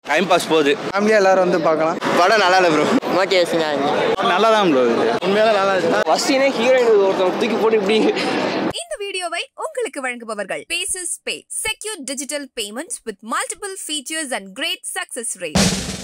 Time pass போகுது ஃபேமிலியாக எல்லாரும் வந்து பார்க்கலாம் படம் நல்லா இல்லை ப்ரோ மோட்டிவேஷனாக இருந்துச்சு நல்லா தான் ப்ரோ இது உண்மையாக நல்லா இருக்கு ஃபர்ஸ்ட் சீனே ஹீரோயின் ஒருத்தவங்க தூக்கி போட்டு இப்படி இந்த வீடியோவை உங்களுக்கு வழங்குபவர்கள் பேசஸ் pay secure digital payments with multiple features and great success rate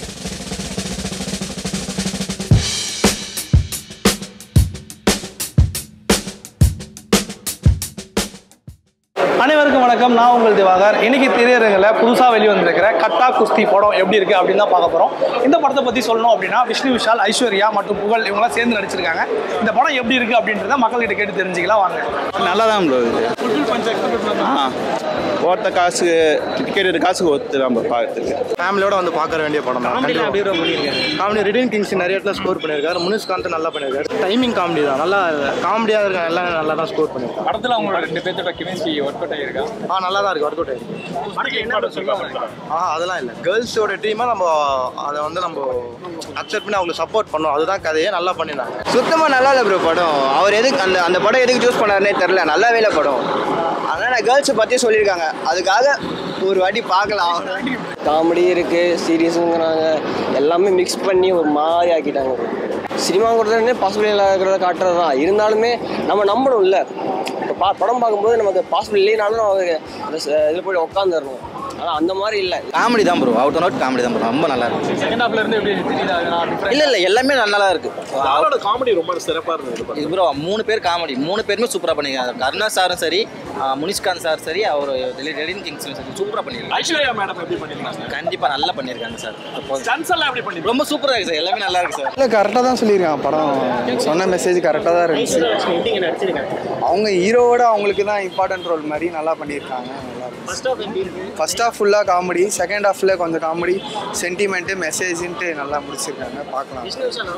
அனைவருக்கும் வணக்கம் நான் உங்கள் திவாகர் இன்னைக்கு திரையரங்கில் புதுசாக வெளியே வந்திருக்கிற கட்டா குஸ்தி படம் எப்படி இருக்குது அப்படின்னு தான் பார்க்க போகிறோம் இந்த படத்தை பற்றி சொல்லணும் அப்படின்னா விஷ்ணு விஷால் ஐஸ்வர்யா மற்றும் புகழ் இவங்களாம் சேர்ந்து நடிச்சிருக்காங்க இந்த படம் எப்படி இருக்குது அப்படின்றத மக்கள்கிட்ட கேட்டு தெரிஞ்சுக்கலாம் வாங்க நல்லா தான் ப்ரோ இது ஆ ஓட்ட காசு டிக்கெட் எடுத்த காசுக்கு ஒத்து நம்ம பார்த்துருக்கு ஃபேமிலியோட வந்து பார்க்க வேண்டிய படம் தான் காமெடி ரிடன் கிங்ஸ் நிறைய இடத்துல ஸ்கோர் பண்ணியிருக்காரு முனிஷ்காந்த் நல்லா பண்ணியிருக்காரு டைமிங் காமெடி தான் நல்லா காமெடியாக இருக்க எல்லாம் நல்லா தான் ஸ்கோர் பண்ணியிருக்காரு படத்துல அவங்களோட ரெண்டு பேர்த்தோட கெமிஸ்ட்ரி ஒர்க் அவுட் ஆயிருக்கா ஆ நல்லா தான் இருக்கு ஒர்க் அவுட் ஆயிருக்கு ஆ அதெல்லாம் இல்லை கேர்ள்ஸோட டீமாக நம்ம அதை வந்து நம்ம அக்செப்ட் பண்ணி அவங்களுக்கு சப்போர்ட் பண்ணோம் அதுதான் கதையே நல்லா பண்ணியிருந்தாங்க சுத்தமாக நல்லா இல்லை ப்ரோ படம் அவர் எதுக்கு அந்த அந்த படம் எதுக்கு சூஸ் பண்ணாருனே தெரில நல்லாவே இல்லை படம் அதனால் கேர்ள்ஸை பற்றி சொல்லியிருக்காங்க அதுக்காக ஒரு வாட்டி பார்க்கலாம் காமெடி இருக்குது சீரியஸுங்கிறாங்க எல்லாமே மிக்ஸ் பண்ணி ஒரு மாதிரி ஆக்கிட்டாங்க சினிமாங்கிறதுனே பாசிபிள் இல்லாத காட்டுறது தான் இருந்தாலுமே நம்ம நம்பணும்ல இப்போ பா படம் பார்க்கும்போது நமக்கு பாசிபிள் இல்லைனாலும் நம்ம அந்த இதில் போய் உட்காந்துடணும் ஆனால் அந்த மாதிரி இல்லை காமெடி தான் ப்ரோ அவுட் அவுட் காமெடி தான் ப்ரோ ரொம்ப நல்லா இருக்கு செகண்ட் ஹாஃப்ல இருந்து எப்படி தெரியுது அது நான் different- இல்லை இல்லை எல்லாமே நல்லா இருக்கு அவரோட காமெடி ரொம்ப சிறப்பா இருந்தது இது ப்ரோ மூணு பேர் காமெடி மூணு பேருமே சூப்பராக பண்ணியிருக்காங்க கருணா சாரும் சரி ஆ, முனிஷ்காந்த் சார் சரி அவர் ரெடின் கிங்ஸ் சரி சூப்பராக பண்ணியிருக்காங்க ஐஸ்வர்யா மேடம் எப்படி பண்ணிருக்காங்க கண்டிப்பாக நல்லா பண்ணியிருக்காங்க சார் ஸ்டன்ஸ் எல்லாம் எப்படி பண்ணிருக்காங்க ரொம்ப சூப்பராக இருக்கு சார் எல்லாமே நல்லா இருக்கு சார் இல்லை கரெக்டாக தான் சொல்லியிருக்காங்க படம் சொன்ன மெசேஜ் கரெக்டாக தான் இருந்துச்சு அவங்க ஹீரோவோட அவங்களுக்கு தான் இம்பார்ட்டன்ட் ரோல் மாதிரி நல்லா பண்ணியிருக்காங்க ஃபர்ஸ்ட் ஹாஃப் ஃபுல்லாக காமெடி செகண்ட் ஹாஃபில் கொஞ்சம் காமெடி சென்டிமெண்ட்டு மெசேஜ்ன்ட்டு நல்லா முடிச்சிருக்காங்க பார்க்கலாம்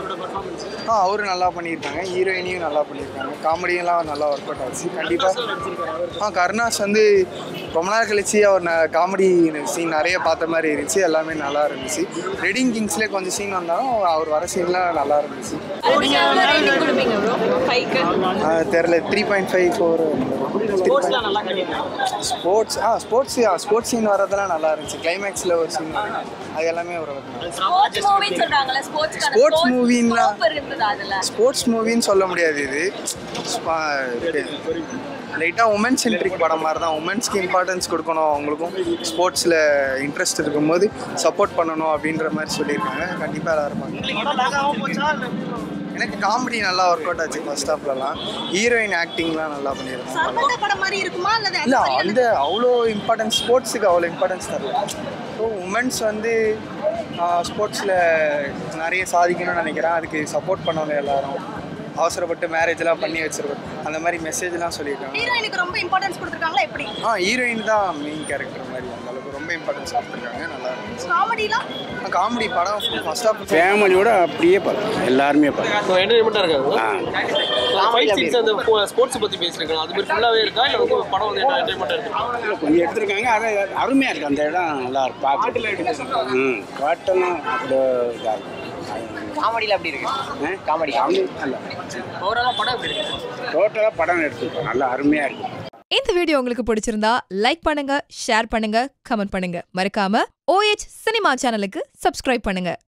ஆ அவரும் நல்லா பண்ணியிருக்காங்க ஹீரோயினியும் நல்லா பண்ணியிருக்காங்க காமெடியெல்லாம் நல்லா ஒர்க் அவுட் ஆச்சு கண்டிப்பாக ஆ கருணாஸ் வந்து ரொம்ப நாள் கழிச்சு அவர் காமெடி சீன் நிறைய பார்த்த மாதிரி இருந்துச்சு எல்லாமே நல்லா இருந்துச்சு ரெடிங் கிங்ஸ்லேயே கொஞ்சம் சீன் வந்தாலும் அவர் வர சீன்லாம் நல்லா இருந்துச்சு ஆ, தெரில three point five four sports ஆ ஸ்போர்ட்ஸ் ஸ்போர்ட்ஸ் சீன் வரதெல்லாம் நல்லா இருந்துச்சு கிளைமேக்ஸில் ஒரு சீன் அது எல்லாமே ஒரு ஸ்போர்ட்ஸ் மூவின்னா ஸ்போர்ட்ஸ் மூவின்னு சொல்ல முடியாது இது லைட்டாக உமன் சென்ட்ரிக் படம் மாதிரி தான் உமன்ஸ்க்கு இம்பார்ட்டன்ஸ் கொடுக்கணும் அவங்களுக்கும் ஸ்போர்ட்ஸில் இன்ட்ரெஸ்ட் இருக்கும்போது சப்போர்ட் பண்ணணும் அப்படின்ற மாதிரி சொல்லியிருக்காங்க கண்டிப்பாக எல்லாரும் பார்க்கணும். எனக்கு காமெடி நல்லா ஒர்க் அவுட் ஆச்சு ஃபர்ஸ்ட் ஹாஃப்லலாம் ஹீரோயின் ஆக்டிங்லாம் நல்லா பண்ணியிருக்காங்க இல்லை அந்த அவ்வளோ இம்பார்ட்டன்ஸ் ஸ்போர்ட்ஸுக்கு அவ்வளோ இம்பார்ட்டன்ஸ் தரல ஸோ உமன்ஸ் வந்து ஸ்போர்ட்ஸில் நிறைய சாதிக்கணும்னு நினைக்கிறேன் அதுக்கு சப்போர்ட் பண்ணணும் எல்லாரும் அவசரப்பட்டு மேரேஜ்லாம் பண்ணி வச்சிருக்கோம் அந்த மாதிரி மெசேஜ்லாம் சொல்லியிருக்காங்க ஹீரோயினுக்கு ரொம்ப இம்பார்ட்டன்ஸ் கொடுத்துருக்காங்களா எப்படி ஆ ஹீரோயின் தான் மெயின் கேரக்டர் மாதிரி அந்த அளவுக்கு ரொம்ப இம்பார்ட்டன்ஸ் கொடுத்துருக்காங்க நல்லா இருந்துச்சு காமெடிலாம் காமெடி படம் ஃபர்ஸ்ட் ஹாஃப் ஃபேமிலியோட அப்படியே பார்க்கலாம் எல்லாருமே பார்க்கலாம் என்டர்டைன்மெண்டா இருக்காங்க ஃபைட் சீன்ஸ் அந்த ஸ்போர்ட்ஸ் பத்தி பேசிருக்காங்க அது மாதிரி ஃபுல்லாவே இருக்கா இல்ல ரொம்ப படம் வந்து என்டர்டைன்மெண்டா இருக்கு இல்லை கொஞ்சம் எடுத்திருக்காங்க அது அருமையாக இருக்குது அந்த இடம் நல்லா இருக்கு பார்க்க ம் காட்டெல்லாம் அவ்வளோ இதாகும் காமெடியில் அப்படி இருக்கு காமெடி நல்லா ஓவராலா படம் எப்படி இருக்கு டோட்டலாக படம் எடுத்துருக்கோம் நல்லா அருமையாக இருக்குது இந்த வீடியோ உங்களுக்கு பிடிச்சிருந்தா லைக் பண்ணுங்க ஷேர் பண்ணுங்க கமெண்ட் பண்ணுங்க மறக்காம ஓஎச் சினிமா சேனலுக்கு சப்ஸ்கிரைப் பண்ணுங்க